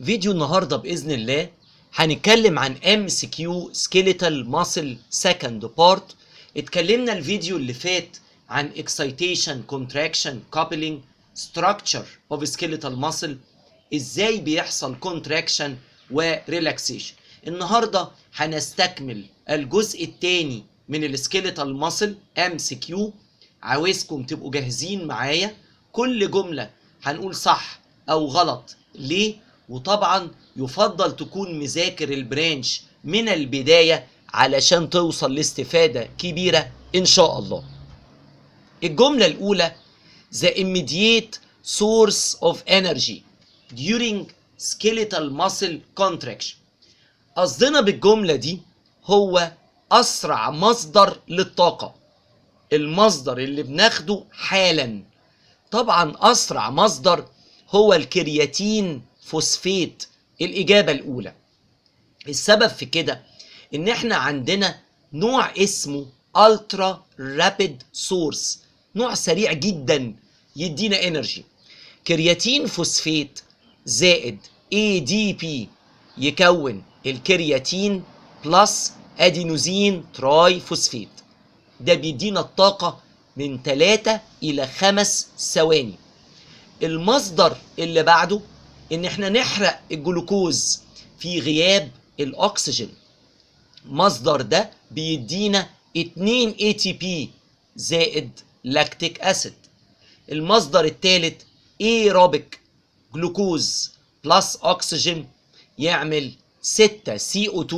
فيديو النهارده باذن الله هنتكلم عن ام سي كيو سكيليتال ماسل سكند بارت اتكلمنا الفيديو اللي فات عن اكسايتيشن كونتراكشن كابلينج ستراكشر اوف سكيليتال ماسل ازاي بيحصل كونتراكشن وريلاكسيشن النهارده هنستكمل الجزء الثاني من السكيليتال ماسل ام سي كيو عاوزكم تبقوا جاهزين معايا كل جمله هنقول صح او غلط ليه وطبعا يفضل تكون مذاكر البرانش من البدايه علشان توصل لاستفاده كبيره ان شاء الله الجمله الاولى the immediate source of energy during skeletal muscle contraction قصدنا بالجمله دي هو اسرع مصدر للطاقه المصدر اللي بناخده حالا طبعا اسرع مصدر هو الكرياتين فوسفيت الاجابه الاولى السبب في كده ان احنا عندنا نوع اسمه الترا رابيد سورس نوع سريع جدا يدينا انرجي كرياتين فوسفيت زائد اي دي بي يكون الكرياتين بلس ادينوزين تراي فوسفيت ده بيدينا الطاقة من 3 إلى 5 ثواني المصدر اللي بعده إن إحنا نحرق الجلوكوز في غياب الأكسجين مصدر ده بيدينا 2 ATP زائد لاكتيك أسيد المصدر الثالث ايروبيك جلوكوز بلس أكسجين يعمل 6 CO2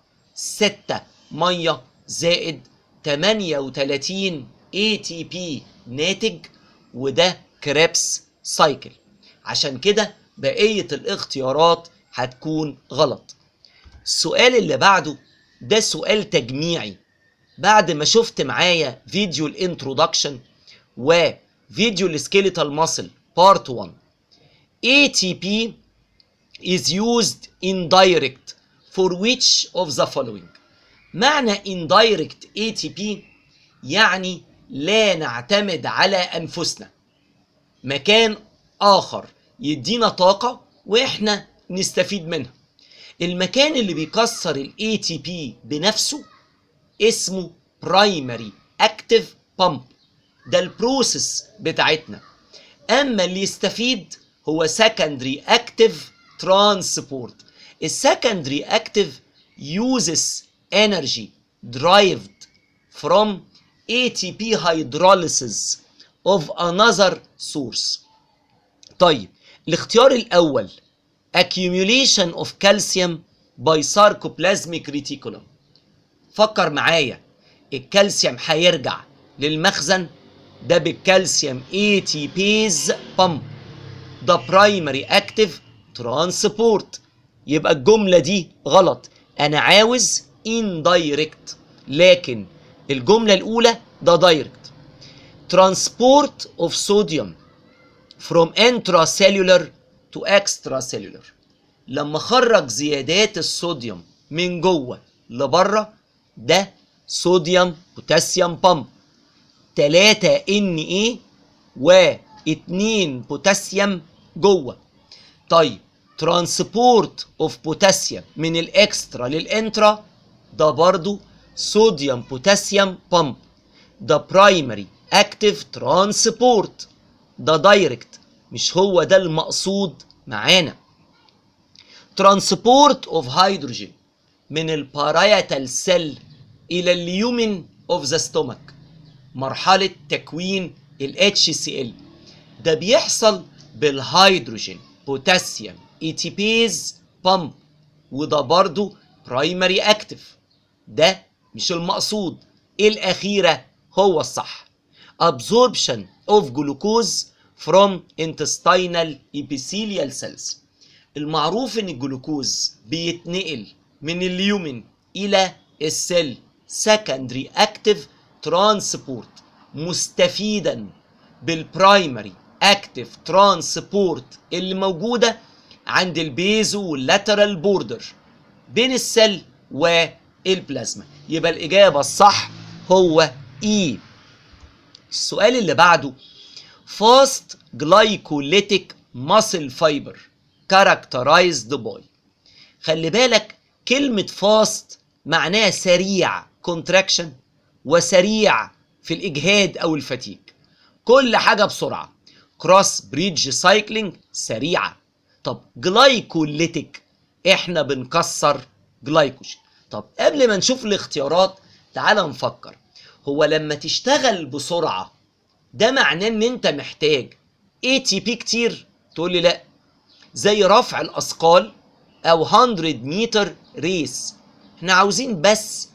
6 مية زائد 38 ATP ناتج وده كريبس سايكل عشان كده بقية الاختيارات هتكون غلط السؤال اللي بعده ده سؤال تجميعي بعد ما شفت معايا فيديو الانترودكشن وفيديو السكيليتال ماسل بارت 1 ATP is used indirect for which of the following معنى indirect ATP يعني لا نعتمد على أنفسنا مكان آخر يدينا طاقة وإحنا نستفيد منها المكان اللي بيكسر ال ATP بنفسه اسمه primary active pump ده البروسيس بتاعتنا أما اللي يستفيد هو secondary active transport السكندري active uses energy derived from ATP hydrolysis of another source. طيب الاختيار الأول accumulation of calcium by sarcoplasmic reticulum فكر معايا الكالسيوم هيرجع للمخزن ده بالكالسيوم ATPase pump ده primary active transport يبقى الجملة دي غلط أنا عاوز indirect لكن الجملة الأولى ده direct transport of sodium from intracellular to extracellular لما خرج زيادات الصوديوم من جوه لبره ده صوديوم بوتاسيوم بامب 3 ان ايه و2 بوتاسيوم جوه طيب ترانسبورت اوف بوتاسيوم من الاكسترا للانترا ده برضو صوديوم بوتاسيوم بامب ده برايمري اكتيف ترانسبورت ده دايركت مش هو ده المقصود معانا ترانسبورت اوف هيدروجين من البارايتال سيل الى اليومن اوف ذا ستومك مرحله تكوين ال HCl ده بيحصل بالهيدروجين بوتاسيوم ايتيبيز بامب وده برضو برايمري اكتف ده مش المقصود الاخيره هو الصح absorption of glucose from intestinal epithelial cells المعروف ان الجلوكوز بيتنقل من اليومن الى السيل secondary active transport مستفيدا بالبرايمري اكتف ترانسبورت اللي موجوده عند البيزو واللاترال بوردر بين السيل والبلازما يبقى الاجابه الصح هو اي السؤال اللي بعده فاست جلايكوليتيك ماسل فايبر characterized by خلي بالك كلمة fast معناها سريع contraction وسريع في الإجهاد أو الفتيج كل حاجة بسرعة كروس بريدج سايكلينج سريعة طب جلايكوليتيك احنا بنكسر جلايكوجين طب قبل ما نشوف الاختيارات تعال نفكر هو لما تشتغل بسرعة ده معناه ان انت محتاج اي تي بي كتير تقول لي لا زي رفع الاثقال او 100 متر ريس احنا عاوزين بس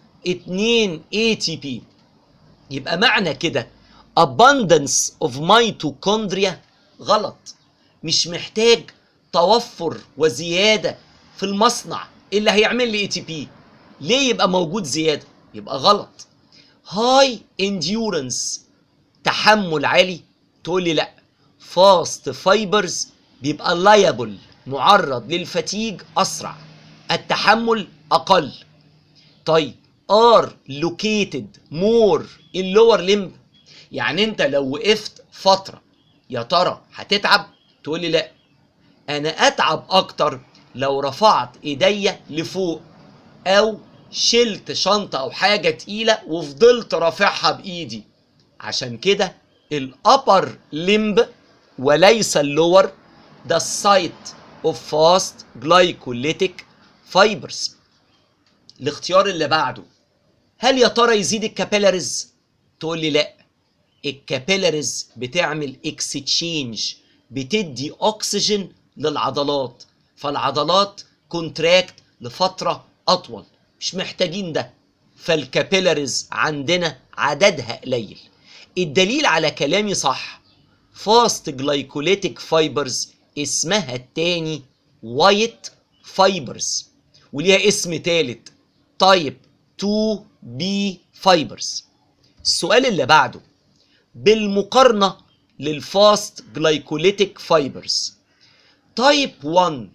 2 اي تي بي يبقى معنى كده abundance of mitochondria غلط مش محتاج توفر وزيادة في المصنع اللي هيعمل لي اي تي بي ليه يبقى موجود زيادة يبقى غلط هاي endurance تحمل عالي تقول لي لا فاست فايبرز بيبقى liable معرض للفتيج اسرع التحمل اقل طيب ار لوكيتد مور اللور لمب يعني انت لو وقفت فتره يا ترى هتتعب تقول لي لا انا اتعب اكتر لو رفعت ايديا لفوق او شلت شنطه او حاجه تقيله وفضلت رافعها بايدي عشان كده الابر لمب وليس اللور ده السايت اوف فاست جلايكوليتيك فايبرز الاختيار اللي بعده هل يا ترى يزيد الكابيلاريز تقول لي لا الكابيلاريز بتعمل اكستشينج بتدي اكسجين للعضلات فالعضلات كونتراكت لفتره اطول مش محتاجين ده فالكابيلاريز عندنا عددها قليل الدليل على كلامي صح فاست جلايكوليتيك فايبرز اسمها التاني وايت فايبرز وليها اسم تالت تايب 2 بي فايبرز السؤال اللي بعده بالمقارنة للفاست جلايكوليتيك فايبرز تايب 1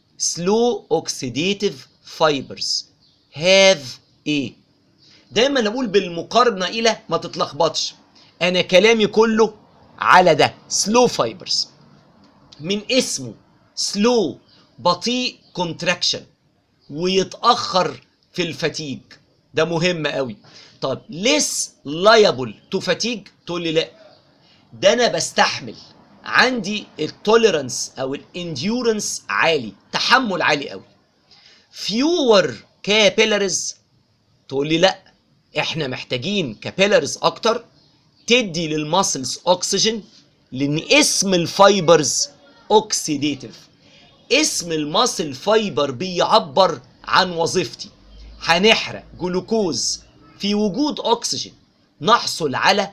سلو اوكسيديتيف فايبرز هاف ايه دايما اقول بالمقارنة الى ما تتلخبطش انا كلامي كله على ده سلو فايبرز من اسمه سلو بطيء كونتراكشن ويتاخر في الفتيج ده مهم قوي طب ليس لايبل تو فاتيج تقول لي لا ده انا بستحمل عندي التوليرانس او الانديورنس عالي تحمل عالي قوي فيور كابيلاريز تقول لي لا احنا محتاجين كابيلاريز اكتر تدي للماسلز اكسجين لان اسم الفايبرز اوكسيديتيف اسم الماسل فايبر بيعبر عن وظيفتي هنحرق جلوكوز في وجود اكسجين نحصل على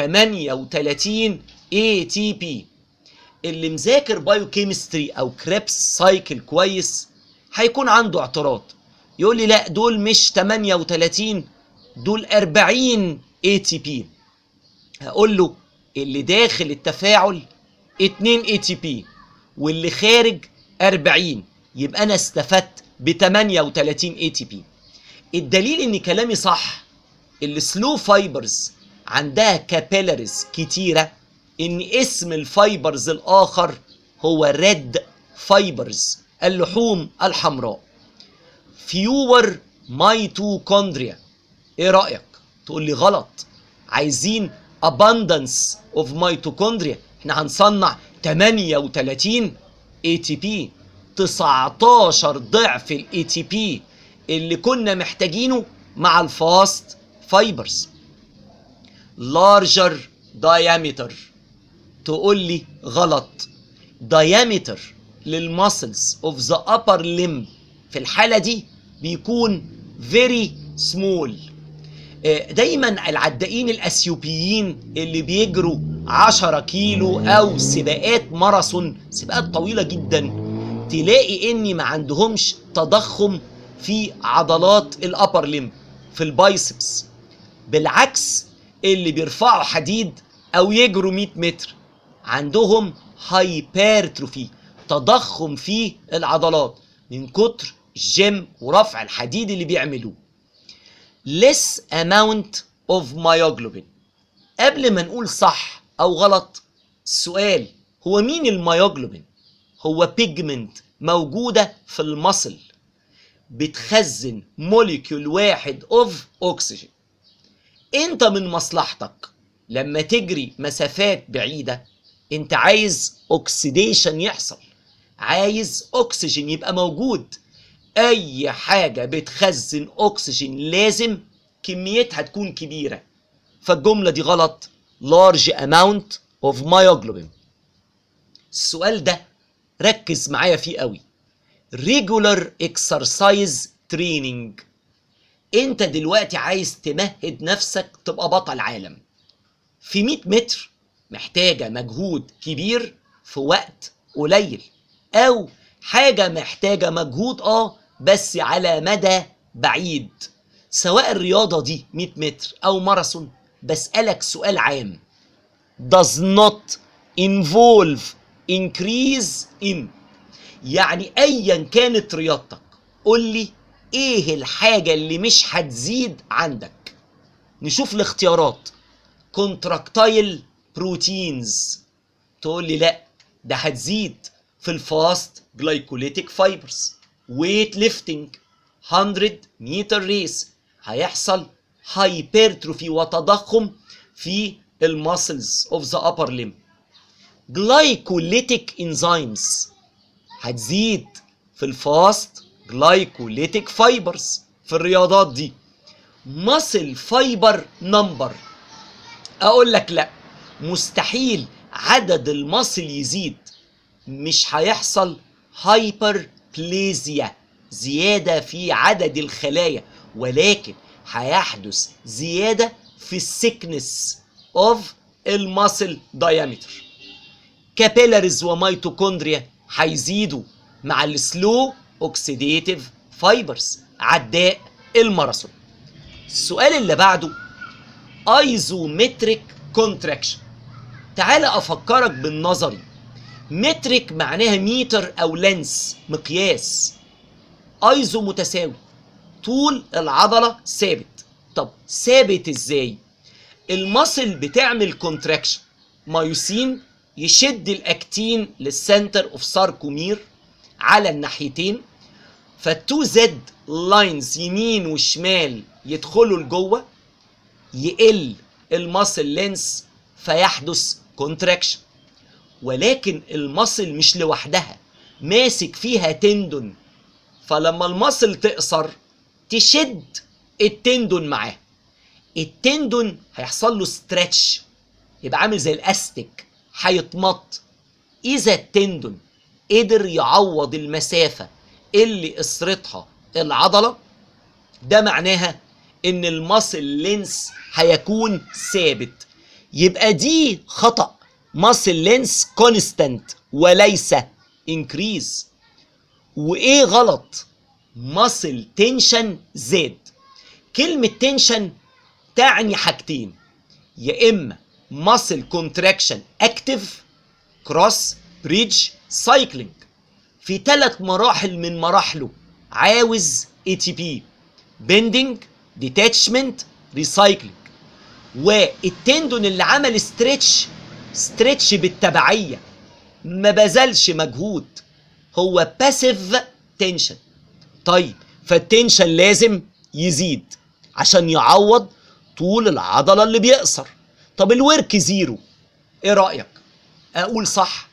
38 اي تي بي اللي مذاكر بايوكيمستري او كريبس سايكل كويس هيكون عنده اعتراض يقول لي لا دول مش 38 دول 40 اي تي بي هقول له اللي داخل التفاعل 2 اي تي بي واللي خارج 40 يبقى انا استفدت ب 38 اي تي بي الدليل ان كلامي صح السلو فايبرز عندها كابيلاريز كتيرة ان اسم الفايبرز الاخر هو ريد فايبرز اللحوم الحمراء فيور ميتوكوندريا ايه رأيك تقول لي غلط عايزين abundance of mitochondria احنا هنصنع 38 اي تي بي 19 ضعف الاي تي بي اللي كنا محتاجينه مع الفاست فايبرز larger diameter تقول لي غلط diameter للمسلز of the upper limb في الحالة دي بيكون very small آه، دايما العدائين الاثيوبيين اللي بيجروا 10 كيلو او سباقات ماراثون سباقات طويله جدا تلاقي اني ما عندهمش تضخم في عضلات الابر ليمب في البايسبس بالعكس اللي بيرفعوا حديد او يجروا 100 متر عندهم هايبرتروفي تضخم في العضلات من كتر الجيم ورفع الحديد اللي بيعملوه less amount of myoglobin قبل ما نقول صح او غلط السؤال هو مين الميوجلوبين هو بيجمنت موجودة في المصل بتخزن موليكيول واحد اوف اكسجين انت من مصلحتك لما تجري مسافات بعيدة انت عايز اوكسيديشن يحصل عايز اكسجين يبقى موجود اي حاجة بتخزن اكسجين لازم كميتها تكون كبيرة فالجملة دي غلط large amount of myoglobin السؤال ده ركز معايا فيه قوي regular exercise training انت دلوقتي عايز تمهد نفسك تبقى بطل عالم في 100 متر محتاجة مجهود كبير في وقت قليل او حاجة محتاجة مجهود اه بس على مدى بعيد سواء الرياضة دي 100 متر او ماراثون بسألك سؤال عام does not involve increase in يعني ايا كانت رياضتك قول لي ايه الحاجة اللي مش هتزيد عندك نشوف الاختيارات كونتراكتايل بروتينز تقول لي لا ده هتزيد في الفاست جلايكوليتيك فايبرز ويت ليفتنج 100 متر ريس هيحصل هايبرتروفي وتضخم في الماسلز اوف ذا upper limb جلايكوليتيك انزيمز هتزيد في الفاست جلايكوليتيك فايبرز في الرياضات دي ماسل فايبر نمبر اقول لك لا مستحيل عدد المصل يزيد مش هيحصل هايبر بليزيا زيادة في عدد الخلايا ولكن هيحدث زيادة في السكنس اوف الماسل دايمتر كابيلاريز وميتوكوندريا هيزيدوا مع السلو اوكسيديتيف فايبرز عداء الماراثون السؤال اللي بعده ايزومتريك كونتراكشن تعال افكرك بالنظري مترك معناها متر او لنس مقياس ايزو متساوي طول العضله ثابت طب ثابت ازاي المصل بتعمل كونتراكشن مايوسين يشد الاكتين للسنتر اوف ساركومير على الناحيتين فالتو زد لاينز يمين وشمال يدخلوا لجوه يقل المصل لينس فيحدث كونتراكشن ولكن المصل مش لوحدها ماسك فيها تندون فلما المصل تقصر تشد التندون معاه التندون هيحصل له ستريتش يبقى عامل زي الاستيك هيتمط اذا التندون قدر يعوض المسافه اللي قصرتها العضله ده معناها ان المصل لينس هيكون ثابت يبقى دي خطأ ماسل لينس كونستانت وليس انكريز وايه غلط ماسل تنشن زاد كلمة تنشن تعني حاجتين يا اما ماسل كونتراكشن اكتف كروس بريدج سايكلينج في ثلاث مراحل من مراحله عاوز اي تي بي بندنج ديتاتشمنت ريسايكلينج والتندون اللي عمل ستريتش ستريتش بالتبعيه ما بذلش مجهود هو باسيف تنشن طيب فالتنشن لازم يزيد عشان يعوض طول العضله اللي بيقصر طب الورك زيرو ايه رايك اقول صح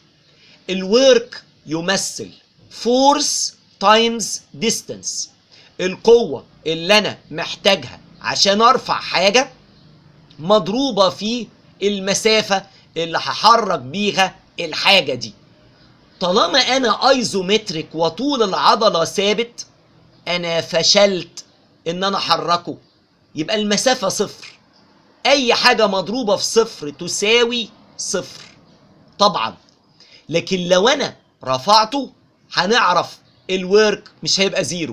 الورك يمثل فورس تايمز ديستانس القوه اللي انا محتاجها عشان ارفع حاجه مضروبه في المسافه اللي هحرك بيها الحاجه دي طالما انا ايزومتريك وطول العضله ثابت انا فشلت ان انا احركه يبقى المسافه صفر اي حاجه مضروبه في صفر تساوي صفر طبعا لكن لو انا رفعته هنعرف الورك مش هيبقى زيرو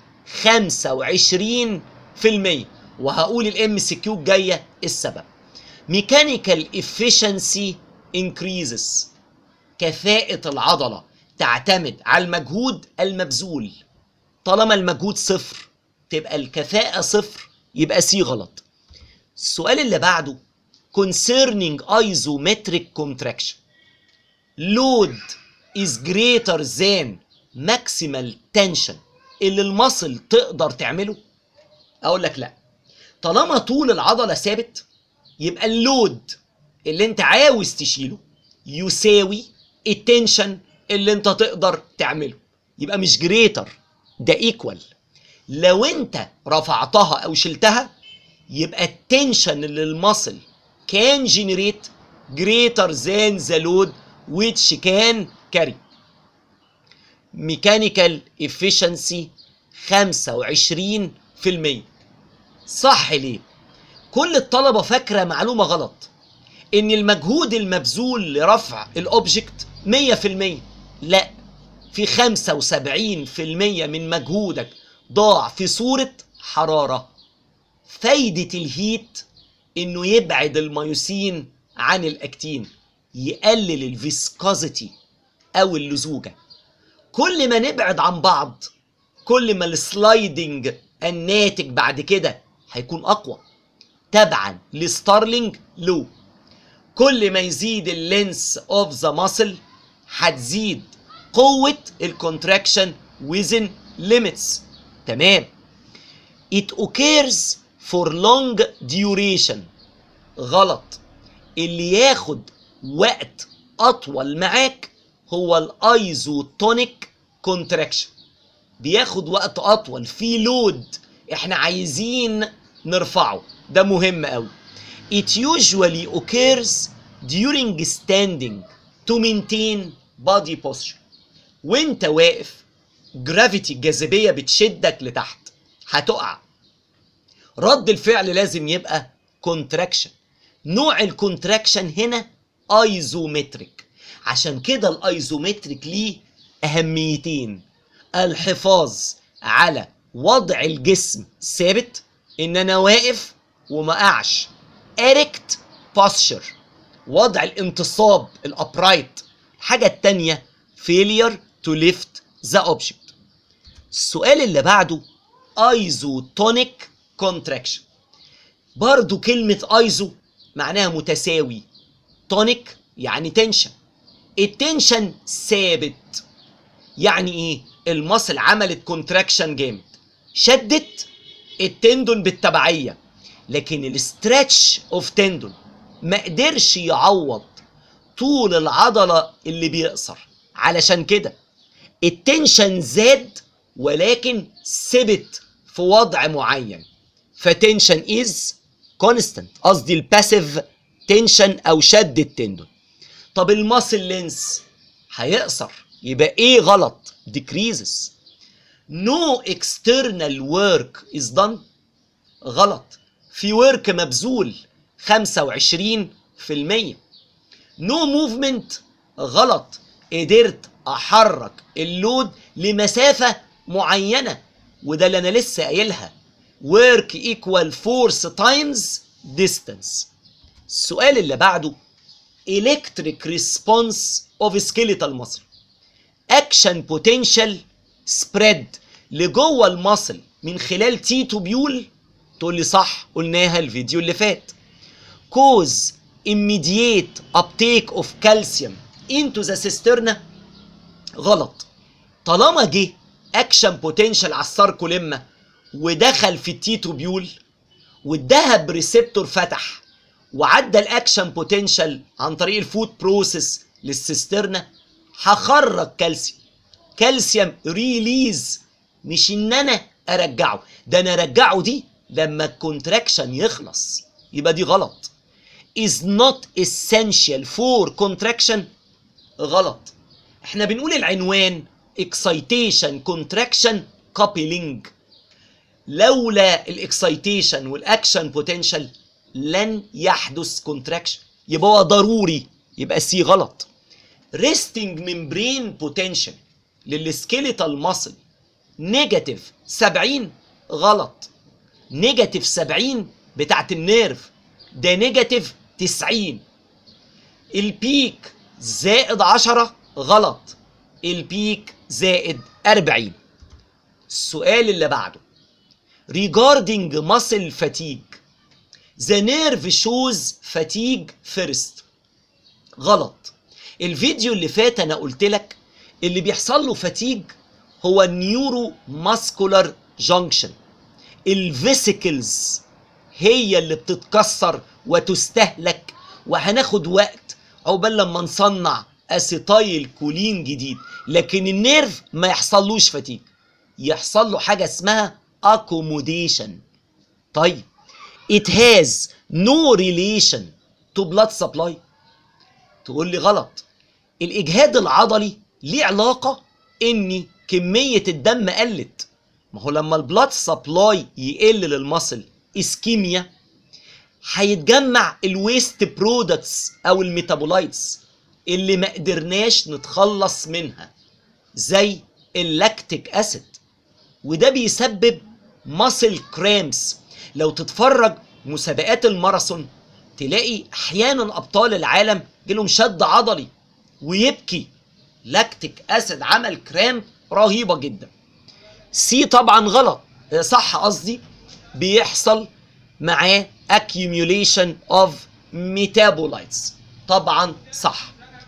25% وهقول الام سي كيو الجايه السبب ميكانيكال efficiency increases كفاءة العضلة تعتمد على المجهود المبذول طالما المجهود صفر تبقى الكفاءة صفر يبقى سي غلط السؤال اللي بعده concerning isometric contraction load is greater than ماكسيمال تنشن اللي المصل تقدر تعمله اقول لك لا طالما طول العضله ثابت يبقى اللود اللي انت عاوز تشيله يساوي التنشن اللي انت تقدر تعمله يبقى مش جريتر ده ايكوال لو انت رفعتها او شلتها يبقى التنشن اللي المصل كان جنريت greater than the load which can carry mechanical efficiency 25% صح ليه كل الطلبة فاكرة معلومة غلط ان المجهود المبذول لرفع الاوبجكت 100% لا في 75% من مجهودك ضاع في صورة حرارة فايدة الهيت انه يبعد الميوسين عن الاكتين يقلل الفيسكوزيتي او اللزوجة كل ما نبعد عن بعض كل ما السلايدنج الناتج بعد كده هيكون اقوى تبعا لستارلينج لو كل ما يزيد اللينس اوف ذا ماسل هتزيد قوة الكونتراكشن within limits تمام it occurs for long duration غلط اللي ياخد وقت اطول معاك هو الايزوتونيك كونتراكشن بياخد وقت اطول في لود احنا عايزين نرفعه ده مهم قوي it usually occurs during standing to maintain body posture وانت واقف جرافيتي الجاذبيه بتشدك لتحت هتقع رد الفعل لازم يبقى كونتراكشن نوع الكونتراكشن هنا ايزومتريك عشان كده الايزومتريك ليه اهميتين الحفاظ على وضع الجسم ثابت ان انا واقف وما اقعش erect posture وضع الانتصاب الابرايت الحاجه التانية failure to lift the object السؤال اللي بعده ايزوتونيك كونتراكشن برضو كلمة ايزو معناها متساوي تونيك يعني تنشن التنشن ثابت يعني ايه المصل عملت كونتراكشن جامد شدت التندون بالتبعية لكن الاسترتش اوف تندون ما قدرش يعوض طول العضلة اللي بيقصر علشان كده التنشن زاد ولكن ثبت في وضع معين فتنشن از كونستنت قصدي الباسيف تنشن او شد التندون طب الماسل لينس هيقصر يبقى ايه غلط decreases no external work is done غلط في ورك مبذول 25% no movement غلط قدرت احرك اللود لمسافة معينة وده اللي انا لسه قايلها work equal force times distance السؤال اللي بعده electric response of skeletal muscle action potential spread لجوه المصل من خلال تي توبيول تقول لي صح قلناها الفيديو اللي فات cause immediate uptake of calcium into the cisterna غلط طالما جه اكشن بوتنشال على الساركوليما ودخل في التي توبيول والذهب ريسبتور فتح وعدى الاكشن بوتنشال عن طريق الفود بروسيس للسيسترنا هخرج كالسيوم كالسيوم ريليز مش ان انا ارجعه ده انا ارجعه دي لما الكونتراكشن يخلص يبقى دي غلط is not essential for contraction غلط احنا بنقول العنوان excitation contraction coupling لولا الاكسايتيشن والاكشن بوتنشال لن يحدث كونتراكشن يبقى هو ضروري يبقى سي غلط ريستنج ممبرين بوتنشال للسكيليتال ماسل نيجاتيف 70 غلط نيجاتيف 70 بتاعت النيرف ده نيجاتيف 90 البيك زائد 10 غلط البيك زائد 40 السؤال اللي بعده regarding muscle fatigue the nerve shows fatigue first غلط الفيديو اللي فات انا قلت لك اللي بيحصل له فاتيج هو النيورو ماسكولار جانكشن الفيسيكلز هي اللي بتتكسر وتستهلك وهناخد وقت عقبال لما نصنع اسيتايل كولين جديد لكن النيرف ما يحصلوش فتيج يحصل له حاجه اسمها accommodation طيب it has no relation to blood supply تقول لي غلط الاجهاد العضلي ليه علاقه ان كميه الدم قلت ما هو لما البلاد سبلاي يقل للمصل اسكيميا هيتجمع الويست برودكتس او الميتابولايتس اللي ما قدرناش نتخلص منها زي اللاكتيك اسيد وده بيسبب ماسل كرامس لو تتفرج مسابقات الماراثون تلاقي احيانا ابطال العالم جيلهم شد عضلي ويبكي لاكتيك اسيد عمل كرام رهيبه جدا سي طبعا غلط صح قصدي بيحصل معاه accumulation of metabolites طبعا صح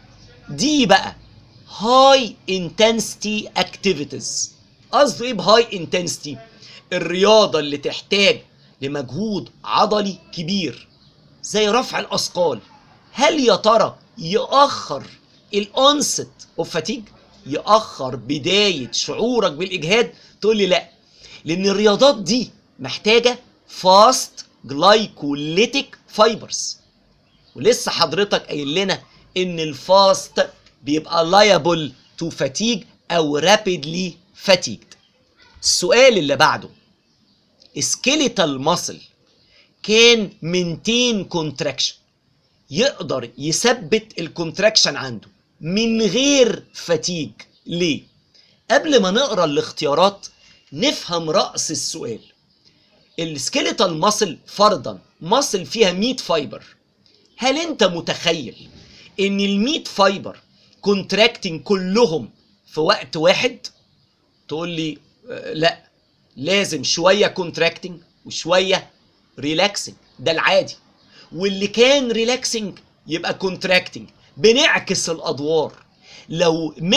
دي بقى high intensity activities قصده ايه بهاي انتنسيتي الرياضة اللي تحتاج لمجهود عضلي كبير زي رفع الأثقال هل يا ترى يأخر الأنست اوف فاتيج يأخر بداية شعورك بالإجهاد تقول لي لا لأن الرياضات دي محتاجة فاست جلايكوليتيك فايبرز ولسه حضرتك قايل لنا ان الفاست بيبقى liable to fatigue او rapidly fatigued السؤال اللي بعده skeletal muscle كان maintain contraction يقدر يثبت الكونتراكشن عنده من غير فتيج ليه قبل ما نقرا الاختيارات نفهم رأس السؤال السكيليتال ماسل فرضا ماسل فيها 100 فايبر هل انت متخيل ان ال فايبر كونتراكتنج كلهم في وقت واحد تقول لي آه، لا لازم شويه كونتراكتنج وشويه ريلاكسنج ده العادي واللي كان ريلاكسنج يبقى كونتراكتنج بنعكس الادوار لو 100%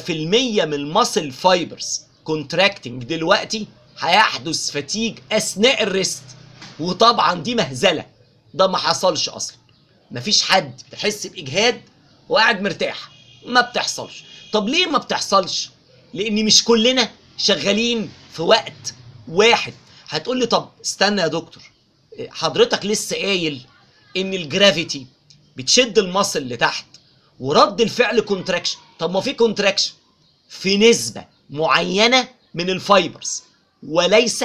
من الماسل فايبرز كونتراكتنج دلوقتي هيحدث فتيج اثناء الريست وطبعا دي مهزله ده ما حصلش اصلا مفيش حد بيحس باجهاد وقاعد مرتاح ما بتحصلش طب ليه ما بتحصلش لان مش كلنا شغالين في وقت واحد هتقول لي طب استنى يا دكتور حضرتك لسه قايل ان الجرافيتي بتشد المصل لتحت ورد الفعل كونتراكشن طب ما في كونتراكشن في نسبة معينة من الفايبرز وليس 100%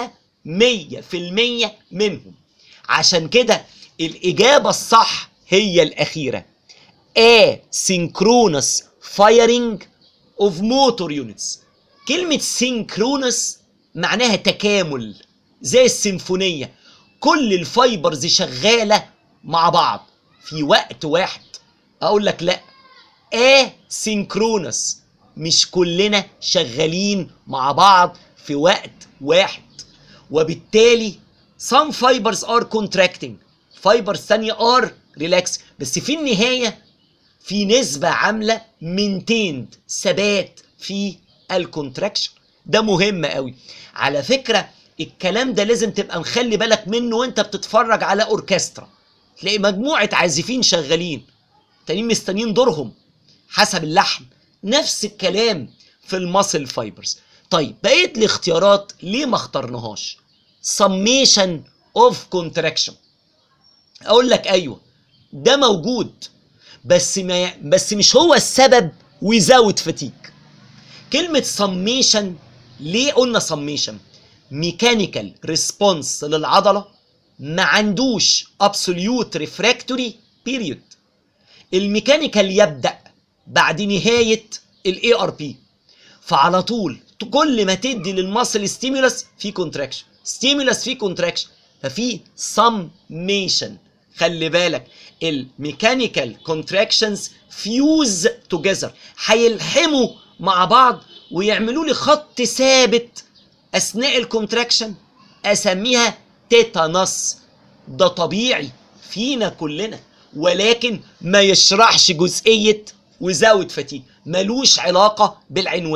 منهم عشان كده الإجابة الصح هي الأخيرة asynchronous firing of motor units كلمة synchronous معناها تكامل زي السيمفونية كل الفايبرز شغالة مع بعض في وقت واحد أقول لك لأ asynchronous مش كلنا شغالين مع بعض في وقت واحد وبالتالي some fibers are contracting fibers ثانية are relax بس في النهاية في نسبة عاملة maintained ثبات في الكونتراكشن ده مهم قوي على فكرة الكلام ده لازم تبقى مخلي بالك منه وانت بتتفرج على اوركسترا تلاقي مجموعة عازفين شغالين تانيين مستنيين دورهم حسب اللحن نفس الكلام في الماسل فايبرز طيب بقيت الاختيارات ليه ما اخترناهاش summation of contraction اقول لك ايوه ده موجود بس ما بس مش هو السبب ويزود فتيك كلمة summation ليه قلنا summation ميكانيكال ريسبونس للعضلة ما عندوش absolute refractory period الميكانيكال يبدأ بعد نهاية الاي ار بي فعلى طول كل ما تدي للماسل ستيمولس في كونتراكشن ستيمولس في كونتراكشن ففي سميشن خلي بالك الميكانيكال كونتراكشنز فيوز توجذر هيلحموا مع بعض ويعملوا لي خط ثابت اثناء الكونتراكشن اسميها تيتانس ده طبيعي فينا كلنا ولكن ما يشرحش جزئيه وزاوت فتيج ملوش علاقه بالعنوان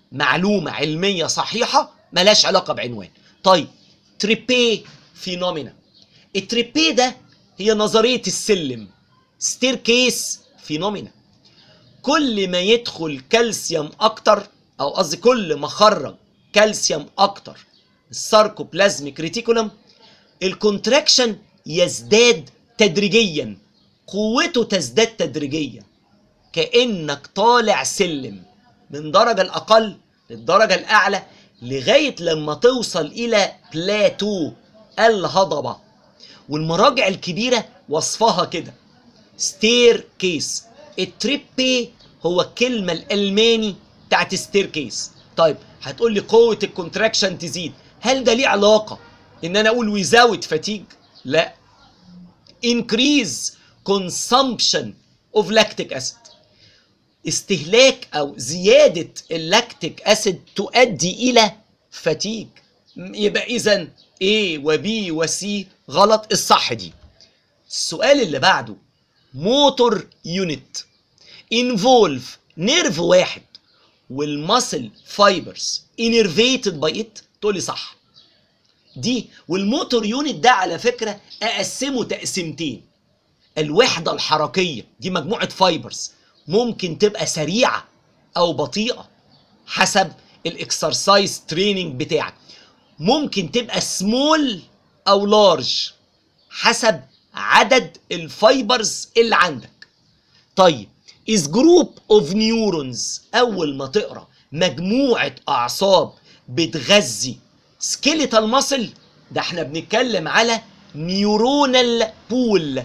معلومه علميه صحيحه ملهاش علاقه بعنوان طيب تريبي فينومينا التريبي ده هي نظريه السلم ستير كيس فينومينا كل ما يدخل كالسيوم اكتر او قصدي كل ما خرج كالسيوم اكتر الساركوبلازميك ريتيكولم الكونتراكشن يزداد تدريجيا قوته تزداد تدريجيا كانك طالع سلم من درجه الاقل للدرجه الاعلى لغايه لما توصل الى بلاتو الهضبه والمراجع الكبيره وصفها كده ستير كيس التريبي هو الكلمه الالماني بتاعت ستير كيس طيب هتقول لي قوه الكونتراكشن تزيد هل ده ليه علاقه ان انا اقول ويزاوت فاتيج لا increase consumption of lactic acid استهلاك او زياده اللاكتيك اسيد تؤدي الى فتيج يبقى اذا A و B و C غلط الصح دي السؤال اللي بعده موتور يونت انفولف نيرف واحد والماسل فايبرز انرفيتد باي ات تقول لي صح دي والموتور يونت ده على فكره اقسمه تقسيمتين الوحده الحركيه دي مجموعه فايبرز ممكن تبقى سريعه او بطيئه حسب الاكسرسايز تريننج بتاعك ممكن تبقى سمول او لارج حسب عدد الفايبرز اللي عندك طيب is group of neurons اول ما تقرا مجموعه اعصاب بتغذي سكيليتال ماسل ده احنا بنتكلم على نيورونال بول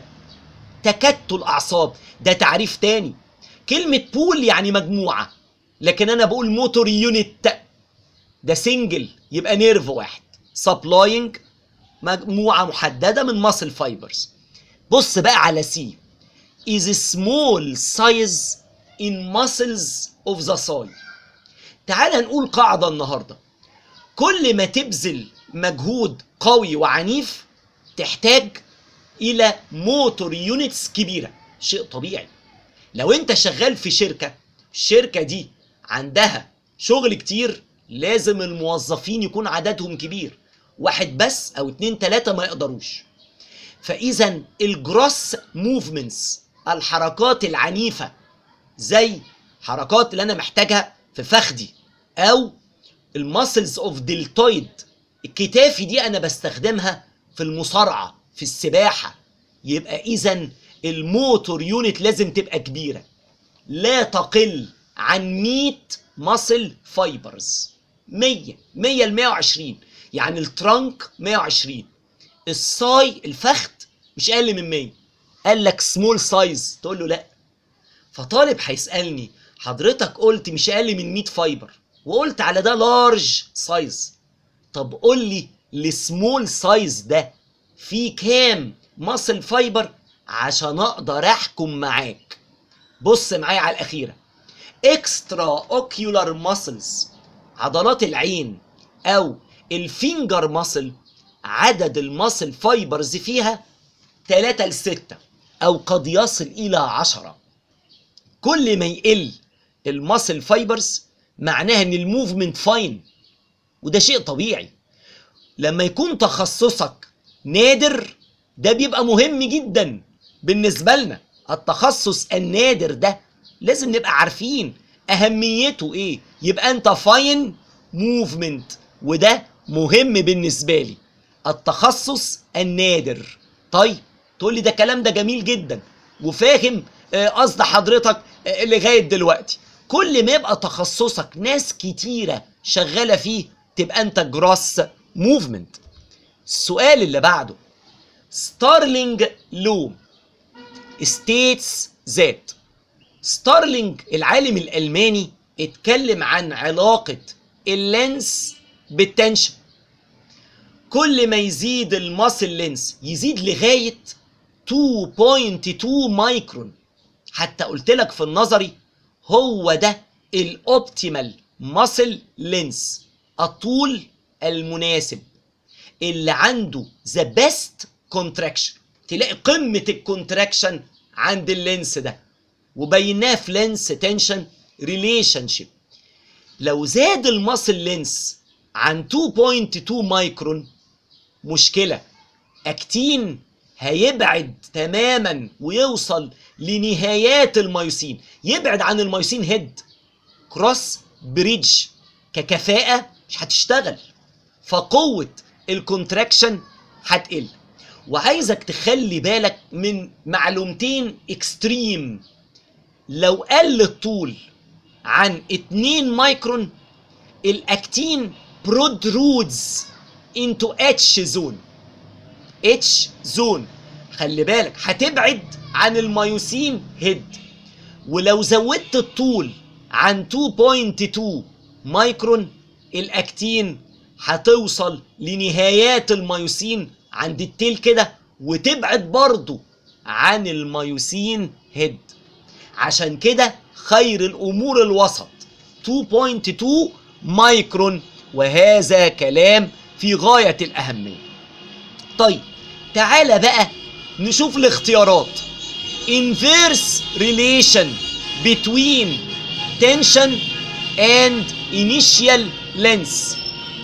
تكتل اعصاب ده تعريف تاني كلمه بول يعني مجموعه لكن انا بقول موتور يونت ده سنجل يبقى نيرف واحد سبلاينج مجموعه محدده من ماسل فايبرز بص بقى على سي is small size in muscles of the thigh تعال نقول قاعدة النهاردة كل ما تبذل مجهود قوي وعنيف تحتاج إلى موتور يونتس كبيرة شيء طبيعي لو أنت شغال في شركة الشركة دي عندها شغل كتير لازم الموظفين يكون عددهم كبير واحد بس أو اتنين تلاتة ما يقدروش فإذا الجروس موفمنتس الحركات العنيفة زي حركات اللي أنا محتاجها في فخدي أو الماسلز اوف دلتويد الكتافي دي أنا بستخدمها في المصارعة في السباحة يبقى إذا الموتور يونت لازم تبقى كبيرة لا تقل عن 100 ماسل فايبرز 100 100 ل 120 يعني الترنك 120 الصاي الفخذ مش اقل من 100 قال لك سمول سايز تقول له لا فطالب هيسالني حضرتك قلت مش اقل من 100 فايبر وقلت على ده لارج سايز طب قول لي السمول سايز ده فيه كام ماسل فايبر عشان اقدر احكم معاك بص معايا على الاخيره اكسترا اوكيولار ماسلز عضلات العين او الفينجر ماسل عدد الماسل فايبرز فيها 3 ل 6 او قد يصل الى 10 كل ما يقل الماسل فايبرز معناها ان الموفمنت فاين وده شيء طبيعي لما يكون تخصصك نادر ده بيبقى مهم جدا بالنسبه لنا التخصص النادر ده لازم نبقى عارفين اهميته ايه يبقى انت فاين موفمنت وده مهم بالنسبه لي التخصص النادر طيب تقول لي ده كلام ده جميل جدا وفاهم آه، قصد حضرتك آه، لغايه دلوقتي كل ما يبقى تخصصك ناس كتيره شغاله فيه تبقى انت جراس موفمنت السؤال اللي بعده ستارلينج لوم states that ستارلينج العالم الألماني اتكلم عن علاقة اللينس بالتنشن كل ما يزيد الماسل لينس يزيد لغاية 2.2 مايكرون حتى قلت لك في النظري هو ده الاوبتيمال ماسل لينس الطول المناسب اللي عنده ذا بيست كونتراكشن تلاقي قمة الكونتراكشن عند اللينس ده وبيناه في لينس تنشن ريليشن شيب لو زاد الماسل لينس عن 2.2 مايكرون مشكلة اكتين هيبعد تماما ويوصل لنهايات الميوسين يبعد عن الميوسين هيد كروس بريدج ككفاءة مش هتشتغل فقوة الكونتراكشن هتقل وعايزك تخلي بالك من معلومتين اكستريم لو قل الطول عن 2 مايكرون الاكتين برودرودز انتو اتش زون اتش زون خلي بالك هتبعد عن الميوسين هيد ولو زودت الطول عن 2.2 مايكرون الاكتين هتوصل لنهايات الميوسين عند التيل كده وتبعد برضو عن الميوسين هيد عشان كده خير الامور الوسط 2.2 مايكرون وهذا كلام في غاية الأهمية طيب تعالى بقى نشوف الاختيارات inverse relation between tension and initial length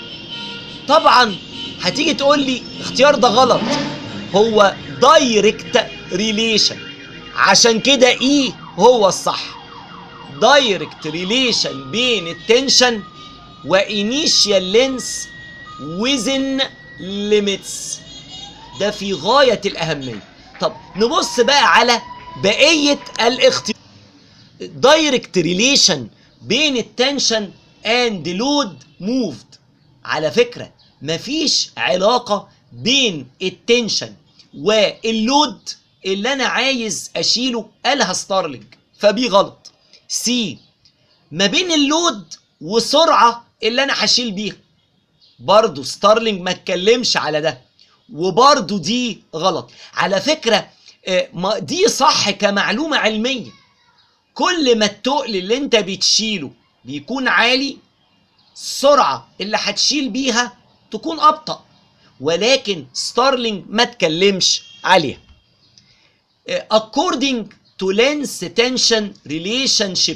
طبعا هتيجي تقول لي اختيار ده غلط هو دايركت ريليشن عشان كده ايه هو الصح دايركت ريليشن بين التنشن وانيشيال لينس within limits ده في غاية الأهمية طب نبص بقى على بقية الاختيار دايركت ريليشن بين التنشن اند لود موفد على فكرة مفيش علاقة بين التنشن واللود اللي انا عايز اشيله قالها ستارلينج فبي غلط سي ما بين اللود وسرعة اللي انا هشيل بيها برضو ستارلينج ما اتكلمش على ده وبرضو دي غلط على فكرة آه، ما- دي صح كمعلومة علمية كل ما التقل اللي انت بتشيله بيكون عالي السرعة اللي هتشيل بيها تكون أبطأ ولكن ستارلينج ما تكلمش عليها آه، according to length tension relationship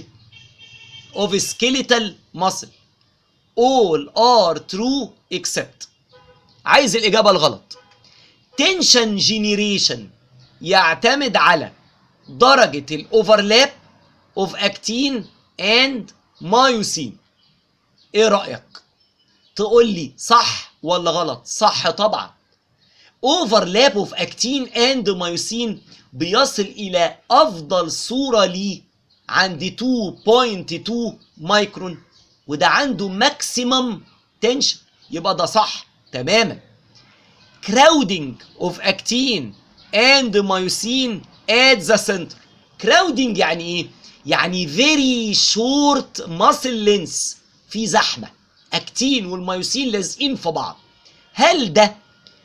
of skeletal muscle all are true except عايز الإجابة الغلط tension generation يعتمد على درجة الأوفرلاب of actin and myosin إيه رأيك؟ تقول لي صح ولا غلط؟ صح طبعا overlap of actin and myosin بيصل إلى أفضل صورة ليه عند 2.2 مايكرون وده عنده ماكسيمم تنشن يبقى ده صح تماما crowding of actin and myosin at the center crowding يعني ايه يعني very short muscle length في زحمه اكتين والميوسين لازقين في بعض هل ده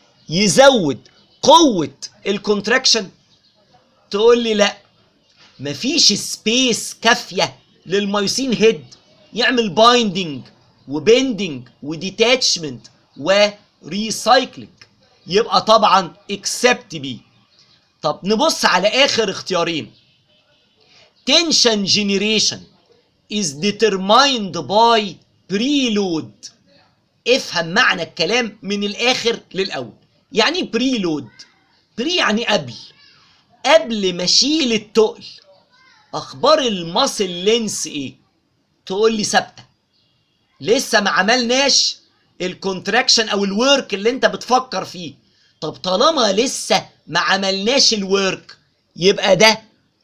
يزود قوه الكونتراكشن تقول لي لا مفيش سبيس كافيه للميوسين هيد يعمل بايندينج وبندنج وديتاتشمنت وريسايكلينج يبقى طبعا اكسبت بي طب نبص على اخر اختيارين tension generation is determined by preload افهم معنى الكلام من الاخر للاول يعني ايه preload بري يعني قبل قبل ما اشيل التقل اخبار الماسل لينس ايه تقول لي ثابته لسه ما عملناش الكونتراكشن او الورك اللي انت بتفكر فيه طب طالما لسه ما عملناش الورك يبقى ده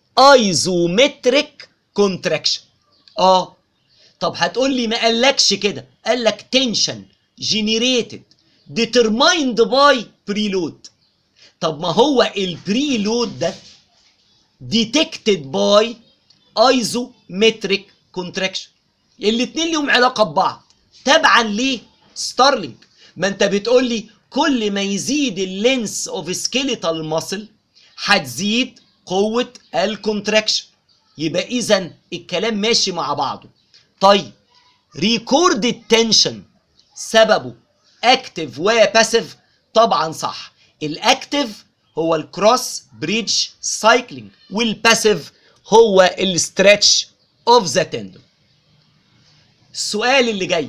ايزومتريك كونتراكشن اه طب هتقول لي ما قالكش كده قال لك تنشن جنريتد ديترمايند باي بريلود طب ما هو البريلود ده ديتكتد باي ايزومتريك كونتراكشن الاتنين ليهم علاقه ببعض تبعا ليه ستارلينج ما انت بتقول لي كل ما يزيد اللينس اوف سكيليتال ماسل هتزيد قوه الكونتراكشن يبقى اذا الكلام ماشي مع بعضه طيب ريكورد التنشن سببه اكتف وباسيف طبعا صح الاكتف هو الكروس بريدج سايكلينج والباسيف هو الستريتش اوف ذا تندون السؤال اللي جاي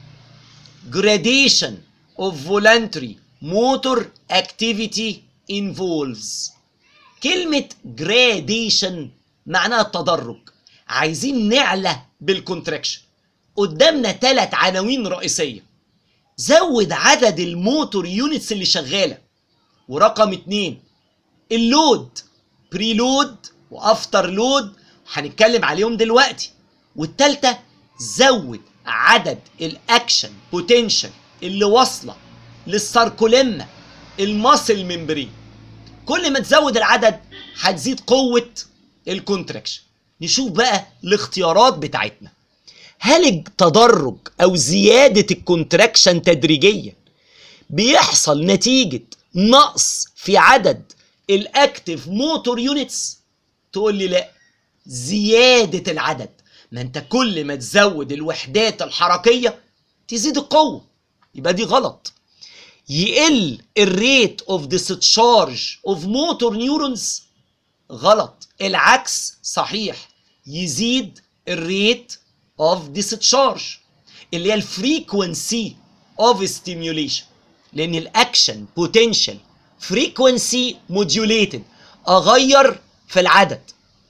gradation of voluntary motor activity involves كلمة gradation معناها التدرج عايزين نعلى بالكونتراكشن قدامنا ثلاث عناوين رئيسية زود عدد الموتور يونتس اللي شغالة ورقم اتنين اللود بري لود وافتر لود هنتكلم عليهم دلوقتي والتالتة زود عدد الاكشن بوتنشال اللي واصله للساركوليما الماسل ممبرين كل ما تزود العدد هتزيد قوه الكونتراكشن نشوف بقى الاختيارات بتاعتنا هل التدرج او زياده الكونتراكشن تدريجيا بيحصل نتيجه نقص في عدد الاكتف موتور يونتس تقول لي لا زياده العدد ما انت كل ما تزود الوحدات الحركيه تزيد القوه يبقى دي غلط يقل الريت اوف discharge اوف موتور نيورونز غلط العكس صحيح يزيد الريت اوف discharge اللي هي الفريكونسي اوف ستيميوليشن لان الاكشن بوتنشال فريكونسي موديوليتد اغير في العدد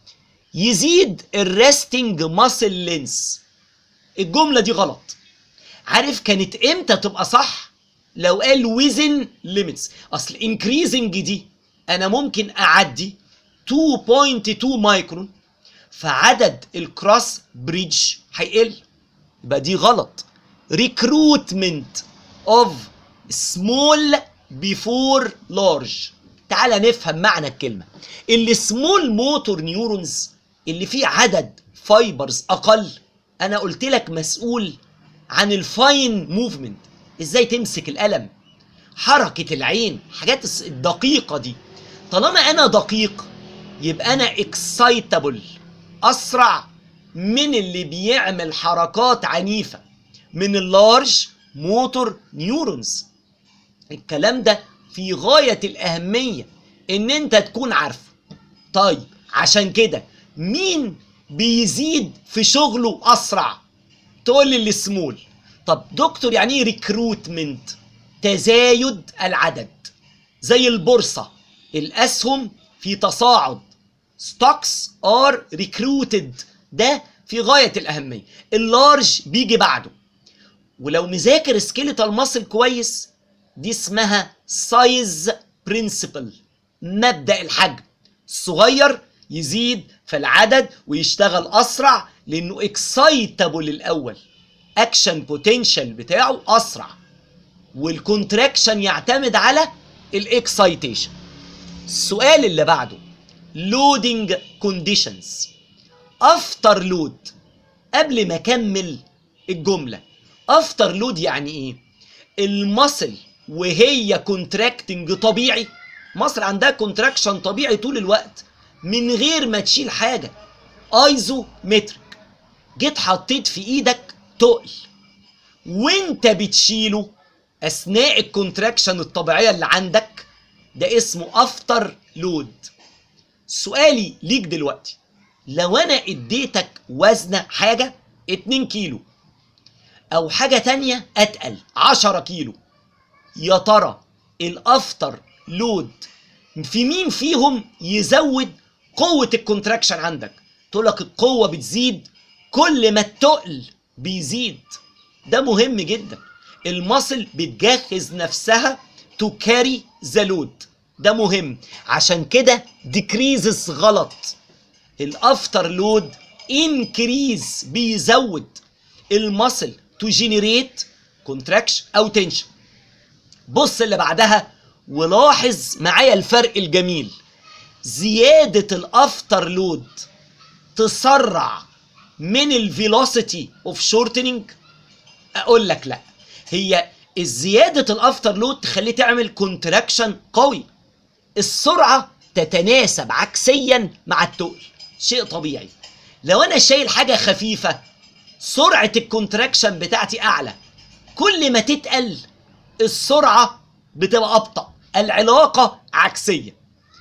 يزيد الريستنج ماسل لينس الجمله دي غلط عارف كانت امتى تبقى صح لو قال ويزن ليميتس اصل انكريزنج دي انا ممكن اعدي 2.2 مايكرون فعدد الكروس بريدج هيقل يبقى دي غلط ريكروتمنت اوف سمول بيفور لارج تعال نفهم معنى الكلمه السمول موتور نيورونز اللي فيه عدد فايبرز اقل انا قلت لك مسؤول عن الفاين موفمنت ازاي تمسك القلم حركه العين حاجات الدقيقه دي طالما انا دقيق يبقى انا اكسايتابل اسرع من اللي بيعمل حركات عنيفه من اللارج موتور نيورونز الكلام ده في غايه الاهميه ان انت تكون عارفه طيب عشان كده مين بيزيد في شغله اسرع تقول لي السمول طب دكتور يعني ايه ريكروتمنت تزايد العدد زي البورصه الاسهم في تصاعد ستوكس ار ريكروتد ده في غايه الاهميه اللارج بيجي بعده ولو مذاكر سكيليتال ماسل كويس دي اسمها سايز برنسبل مبدا الحجم الصغير يزيد في العدد ويشتغل اسرع لانه اكسايتابل الاول اكشن بوتنشال بتاعه اسرع والكونتراكشن يعتمد على الاكسايتيشن السؤال اللي بعده لودنج كونديشنز افتر لود قبل ما اكمل الجمله افتر لود يعني ايه المصل وهي كونتراكتنج طبيعي مصر عندها كونتراكشن طبيعي طول الوقت من غير ما تشيل حاجه ايزو مترك جيت حطيت في ايدك تقل وانت بتشيله اثناء الكونتراكشن الطبيعيه اللي عندك ده اسمه افتر لود سؤالي ليك دلوقتي لو انا اديتك وزن حاجه 2 كيلو او حاجه تانية اتقل 10 كيلو يا ترى الافتر لود في مين فيهم يزود قوه الكونتراكشن عندك تقول لك القوه بتزيد كل ما التقل بيزيد ده مهم جدا المصل بتجهز نفسها تو كاري ذا لود ده مهم عشان كده ديكريزز غلط الافتر لود انكريز بيزود المصل تو جينيريت كونتراكشن او تنشن بص اللي بعدها ولاحظ معايا الفرق الجميل زيادة الافتر لود تسرع من الفيلوسيتي اوف شورتنينج اقول لك لا هي الزيادة الافتر لود تخليه تعمل كونتراكشن قوي السرعة تتناسب عكسيا مع التقل شيء طبيعي لو انا شايل حاجة خفيفة سرعة الكونتراكشن بتاعتي اعلى كل ما تتقل السرعة بتبقى ابطأ العلاقة عكسية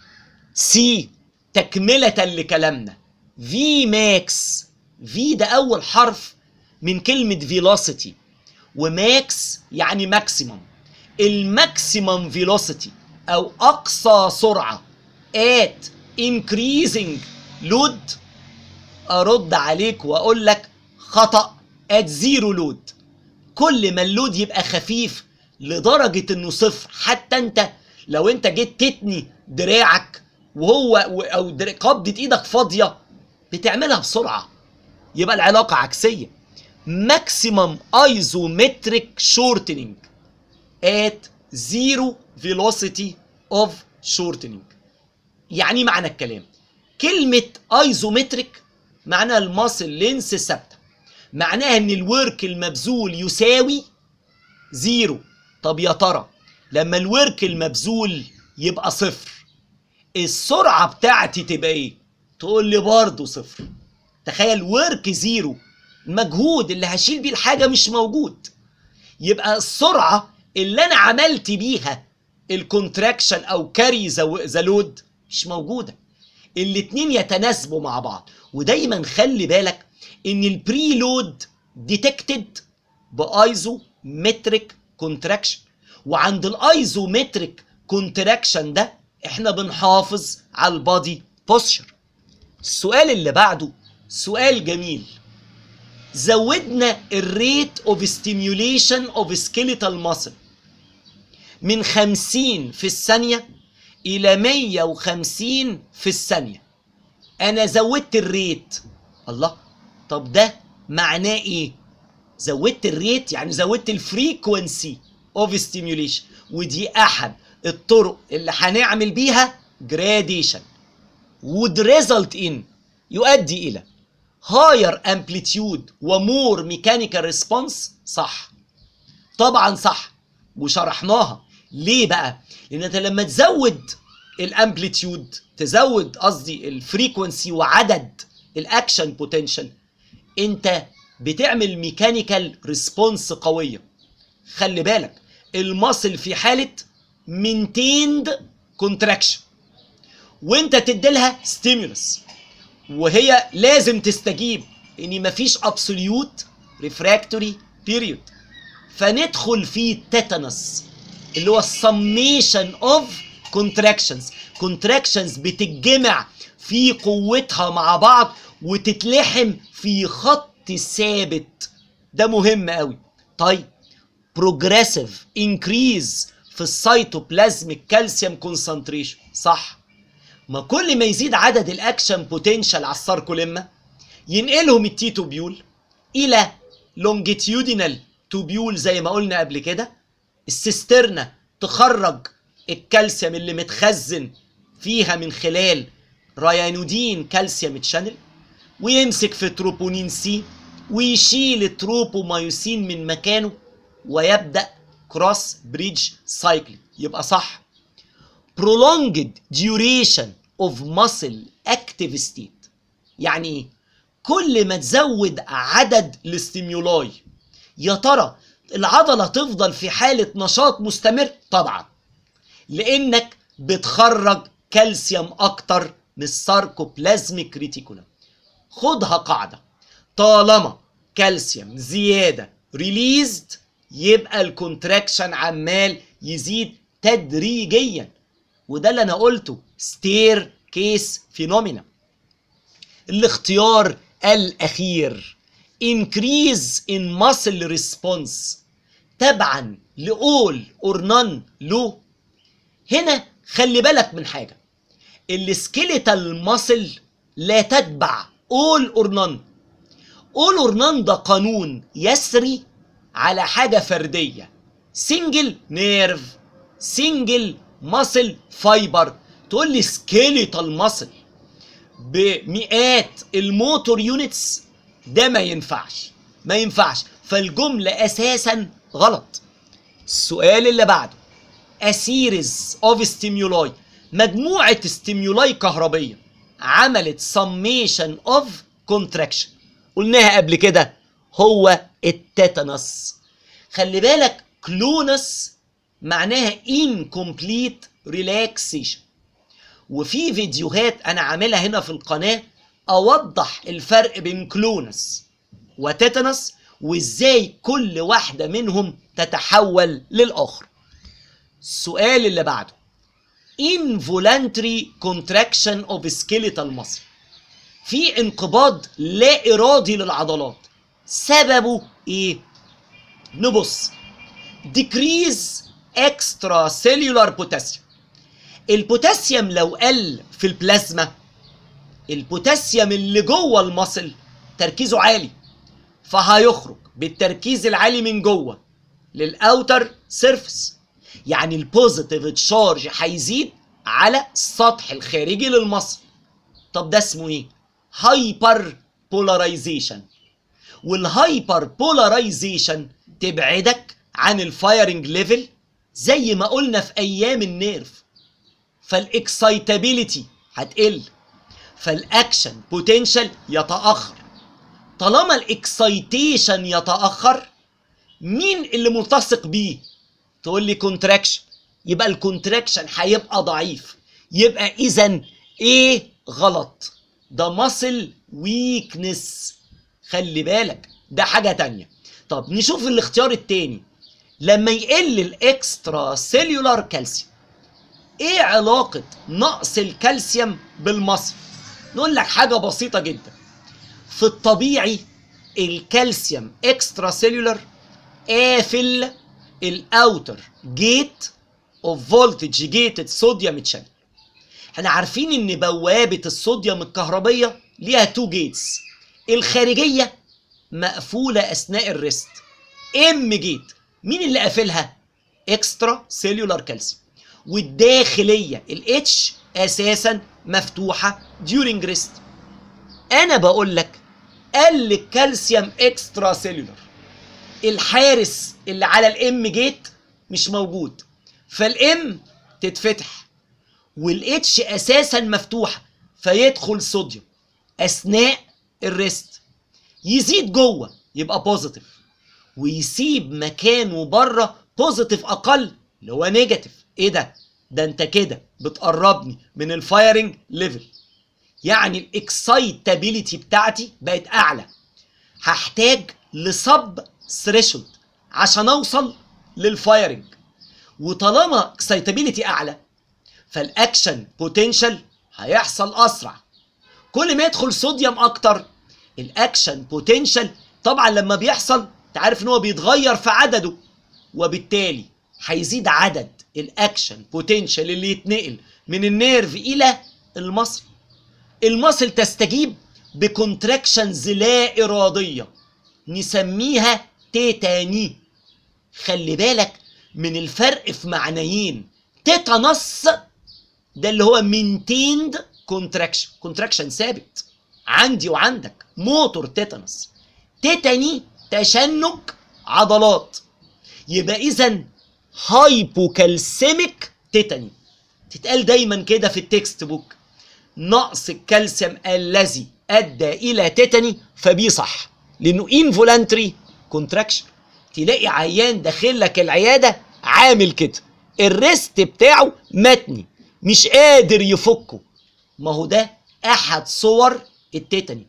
سي تكملة لكلامنا في ماكس في ده اول حرف من كلمة velocity وماكس يعني ماكسيمم الماكسيمم velocity أو أقصى سرعة at increasing load أرد عليك وأقول لك خطأ at zero load كل ما اللود يبقى خفيف لدرجة انه صفر حتى انت لو انت جيت تتني دراعك وهو او در- قبضة ايدك فاضية بتعملها بسرعة يبقى العلاقة عكسية maximum isometric shortening at zero velocity of shortening يعني معنى الكلام كلمة ايزومتريك معناها الماسل لينس ثابتة معناها ان الورك المبذول يساوي زيرو طب يا ترى لما الورك المبذول يبقى صفر السرعة بتاعتي تبقى ايه تقول لي برضه صفر تخيل ورك زيرو المجهود اللي هشيل بيه الحاجة مش موجود يبقى السرعة اللي انا عملت بيها الكونتراكشن او كاري ذا لود مش موجودة الاتنين يتناسبوا مع بعض ودايما خلي بالك ان البري لود ديتكتد بايزو متريك كونتراكشن وعند الايزومتريك كونتراكشن ده احنا بنحافظ على البادي بوستشر السؤال اللي بعده سؤال جميل زودنا الريت اوف ستيميوليشن اوف سكيليتال ماسل من 50 في الثانية إلى 150 في الثانية أنا زودت الريت الله طب ده معناه إيه؟ زودت الريت يعني زودت الفريكونسي اوف ستيميوليشن ودي أحد الطرق اللي هنعمل بيها جراديشن would result in يؤدي إلى higher amplitude ومور mechanical response صح طبعا صح وشرحناها ليه بقى لان انت لما تزود الامبليتيود تزود قصدي الفريكونسي وعدد الاكشن بوتنشال انت بتعمل ميكانيكال ريسبونس قويه خلي بالك المصل في حاله مينتيند كونتراكشن وانت تديلها ستيمولس وهي لازم تستجيب ان مفيش ابسوليوت ريفراكتوري بيريود فندخل في تيتانس اللي هو السميشن اوف كونتراكشنز كونتراكشنز بتتجمع في قوتها مع بعض وتتلحم في خط ثابت ده مهم قوي طيب بروجريسيف انكريز في السيتوبلازميك كالسيوم كونسنتريشن صح ما كل ما يزيد عدد الاكشن بوتنشال على الساركوليما ينقلهم التيتوبيول الى لونجيتيودينال توبيول زي ما قلنا قبل كده السيسترنا تخرج الكالسيوم اللي متخزن فيها من خلال ريانودين كالسيوم تشانل ويمسك في تروبونين سي ويشيل التروبومايوسين من مكانه ويبدا كروس بريدج سايكل يبقى صح prolonged duration of muscle active state يعني ايه كل ما تزود عدد الاستيمولاي يا ترى العضله تفضل في حاله نشاط مستمر طبعا لانك بتخرج كالسيوم اكتر من الساركوبلازميك ريتيكولم خدها قاعده طالما كالسيوم زياده ريليزد يبقى الكونتراكشن عمال يزيد تدريجيا وده اللي انا قلته ستير كيس فينومينا الاختيار الاخير increase in muscle response تبعا لأول or none لو هنا خلي بالك من حاجة السكيليتال ماسل لا تتبع all or none all or none ده قانون يسري على حاجة فردية سنجل نيرف سنجل ماسل فايبر تقول لي سكيليتال ماسل بمئات الموتور يونتس ده ما ينفعش ما ينفعش فالجملة أساسا غلط السؤال اللي بعده A series of stimuli مجموعة ستيمولاي كهربية عملت summation of contraction قلناها قبل كده هو التيتانس خلي بالك كلونس معناها incomplete relaxation وفي فيديوهات انا عاملها هنا في القناه اوضح الفرق بين كلونس وتيتانس وازاي كل واحدة منهم تتحول للآخر السؤال اللي بعده involuntary contraction of skeletal muscle في انقباض لا إرادي للعضلات سببه ايه نبص decrease extracellular potassium البوتاسيوم لو قل في البلازما البوتاسيوم اللي جوه المصل تركيزه عالي فهيخرج بالتركيز العالي من جوه للاوتر سيرفيس يعني البوزيتيف تشارج هيزيد على السطح الخارجي للمصل طب ده اسمه ايه هايبر بولاريزيشن والهايبر بولاريزيشن تبعدك عن الفايرنج ليفل زي ما قلنا في ايام النيرف فالاكسايتابيليتي هتقل فالاكشن بوتنشال يتاخر طالما الاكسايتيشن يتاخر مين اللي ملتصق بيه تقول لي كونتراكشن يبقى الكونتراكشن هيبقى ضعيف يبقى اذا ايه غلط ده ماسل ويكنس خلي بالك ده حاجه تانية طب نشوف الاختيار التاني لما يقل الاكسترا سيلولار كالسيوم ايه علاقه نقص الكالسيوم بالمصل نقول لك حاجه بسيطه جدا في الطبيعي الكالسيوم اكسترا سيلولار قافل الاوتر جيت اوف فولتج جيتد صوديوم تشانل احنا عارفين ان بوابه الصوديوم الكهربيه ليها تو جيتس الخارجيه مقفوله اثناء الريست ام جيت مين اللي قافلها اكسترا سيلولار كالسيوم والداخليه الاتش اساسا مفتوحه ديورنج ريست انا بقول لك قل الكالسيوم اكسترا سيلولار الحارس اللي على الام جيت مش موجود فالام تتفتح والاتش اساسا مفتوحه فيدخل صوديوم اثناء الريست يزيد جوه يبقى بوزيتيف ويسيب مكانه بره بوزيتيف اقل اللي هو نيجاتيف ايه ده ده انت كده بتقربني من الفايرنج ليفل يعني الاكسايتابيليتي بتاعتي بقت اعلى هحتاج لسب ثريشولد عشان اوصل للفايرنج وطالما اكسايتابيليتي اعلى فالاكشن بوتنشال هيحصل اسرع كل ما يدخل صوديوم اكتر الاكشن بوتنشال طبعا لما بيحصل تعرف ان هو بيتغير في عدده وبالتالي هيزيد عدد الاكشن بوتنشال اللي يتنقل من النيرف الى المصل المصل تستجيب بكونتراكشنز لا اراديه نسميها تيتاني خلي بالك من الفرق في معنيين تيتانس ده اللي هو مينتيند كونتراكشن كونتراكشن ثابت عندي وعندك موتور تيتانس تيتاني تشنج عضلات يبقى اذا هايبوكالسيميك تيتاني تتقال دايما كده في التكست بوك نقص الكالسيوم الذي ادى الى تيتاني فبيه صح لانه انفولانتري كونتراكشن تلاقي عيان داخل لك العياده عامل كده الريست بتاعه متني مش قادر يفكه ما هو ده احد صور التيتاني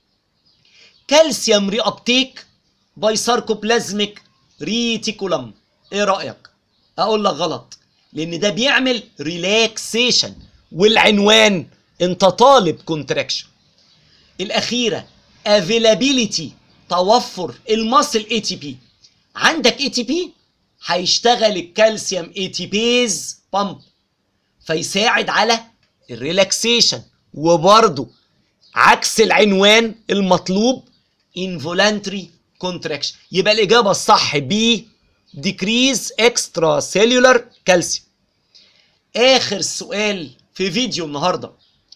كالسيوم ري ابتيك باي ساركوبلازميك ريتيكولم ايه رايك اقول لك غلط لان ده بيعمل ريلاكسيشن والعنوان انت طالب كونتراكشن الاخيره افيلابيليتي توفر المصل اي تي بي عندك اي تي بي هيشتغل الكالسيوم اي تي بيز بامب فيساعد على الريلاكسيشن وبرضه عكس العنوان المطلوب involuntary contraction يبقى الإجابة الصح B decrease extracellular calcium آخر سؤال في فيديو النهاردة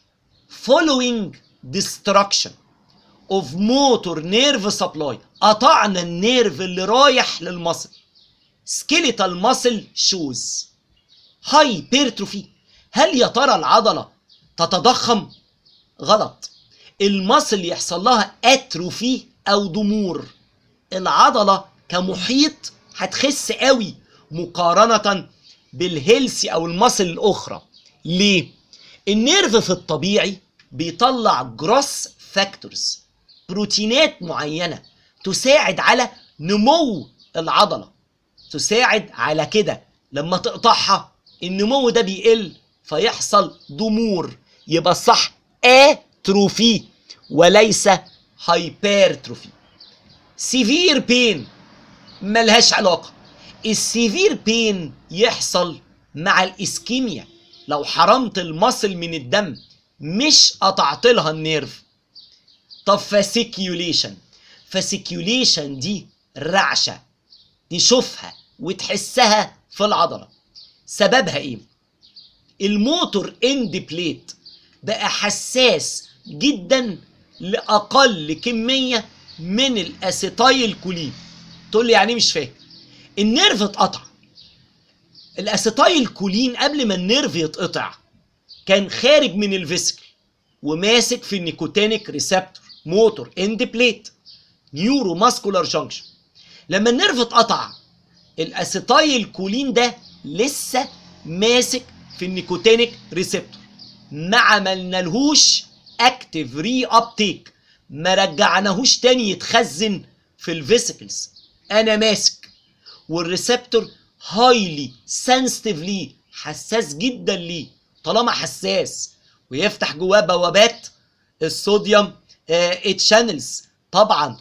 following destruction of motor nerve supply قطعنا النيرف اللي رايح للمصل skeletal muscle shows hypertrophy هل يا ترى العضلة تتضخم غلط المصل يحصل لها اتروفي او ضمور العضله كمحيط هتخس قوي مقارنه بالهيلسي او المصل الاخرى ليه النيرف في الطبيعي بيطلع جروس فاكتورز بروتينات معينه تساعد على نمو العضله تساعد على كده لما تقطعها النمو ده بيقل فيحصل ضمور يبقى الصح اتروفي وليس هايبرتروفي سيفير بين ملهاش علاقه السيفير بين يحصل مع الاسكيميا لو حرمت المصل من الدم مش قطعت لها النيرف طب فاسيكيوليشن فاسيكيوليشن دي رعشه تشوفها وتحسها في العضله سببها ايه الموتور اند بليت بقى حساس جدا لاقل كميه من الاسيتايل كولين تقول لي يعني إيه مش فاهم النيرف اتقطع الاسيتايل كولين قبل ما النيرف يتقطع كان خارج من الفيسكل وماسك في النيكوتينيك ريسبتور موتور اند بليت نيورو ماسكولار جانكشن لما النيرف اتقطع الاسيتايل كولين ده لسه ماسك في النيكوتينيك ريسبتور ما عملنالهوش اكتيف ري ابتيك ما رجعناهوش تاني يتخزن في الفيسيكلز انا ماسك والريسبتور هايلي سنسيتيف ليه حساس جدا ليه طالما حساس ويفتح جواه بوابات الصوديوم تشانلز طبعا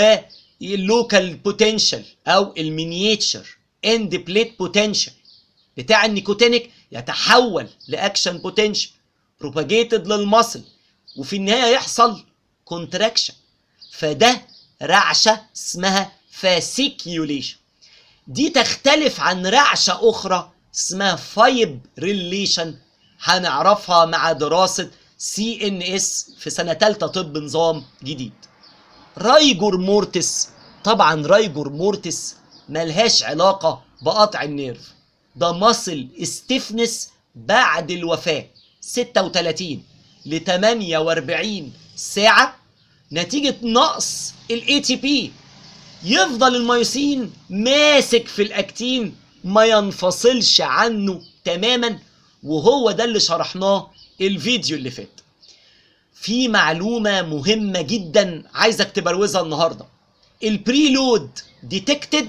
واللوكال بوتنشال او المينياتشر اند بليت بوتنشال بتاع النيكوتينيك يتحول لاكشن بوتنشال بروباجيتد للمصل وفي النهايه يحصل كونتراكشن فده رعشه اسمها فاسيكيوليشن دي تختلف عن رعشه اخرى اسمها فايب ريليشن هنعرفها مع دراسه سي ان اس في سنه ثالثه طب نظام جديد رايجور مورتس طبعا رايجور مورتس ملهاش علاقه بقطع النيرف ده مصل استفنس بعد الوفاه 36 ل 48 ساعه نتيجه نقص الاي تي بي يفضل الميوسين ماسك في الاكتين ما ينفصلش عنه تماما وهو ده اللي شرحناه الفيديو اللي فات في معلومه مهمه جدا عايزك تبروزها النهارده البريلود ديتكتد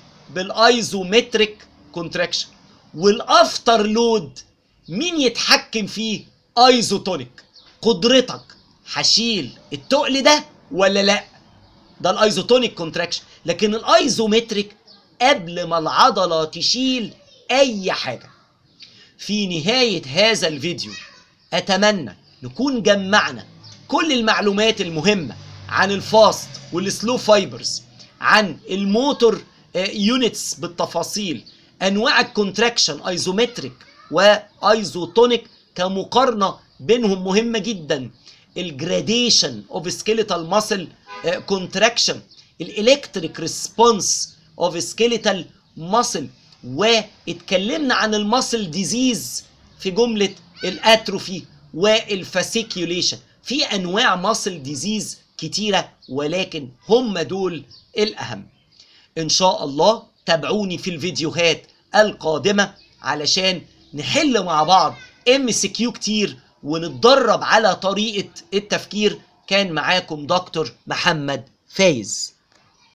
بالايزومتريك كونتراكشن والافتر لود مين يتحكم فيه ايزوتونيك قدرتك هشيل التقل ده ولا لا ده الايزوتونيك كونتراكشن لكن الايزومتريك قبل ما العضله تشيل اي حاجه في نهايه هذا الفيديو اتمنى نكون جمعنا كل المعلومات المهمه عن الفاست والسلو فايبرز عن الموتور يونتس بالتفاصيل انواع الكونتراكشن ايزومتريك وايزوتونيك كمقارنه بينهم مهمه جدا الجراديشن اوف سكيليتال ماسل كونتراكشن الالكتريك ريسبونس اوف سكيليتال ماسل واتكلمنا عن الماسل ديزيز في جمله الاتروفي والفاسيكيوليشن في انواع ماسل ديزيز كتيره ولكن هم دول الاهم ان شاء الله تابعوني في الفيديوهات القادمه علشان نحل مع بعض ام سي كيو كتير ونتدرب على طريقه التفكير كان معاكم دكتور محمد فايز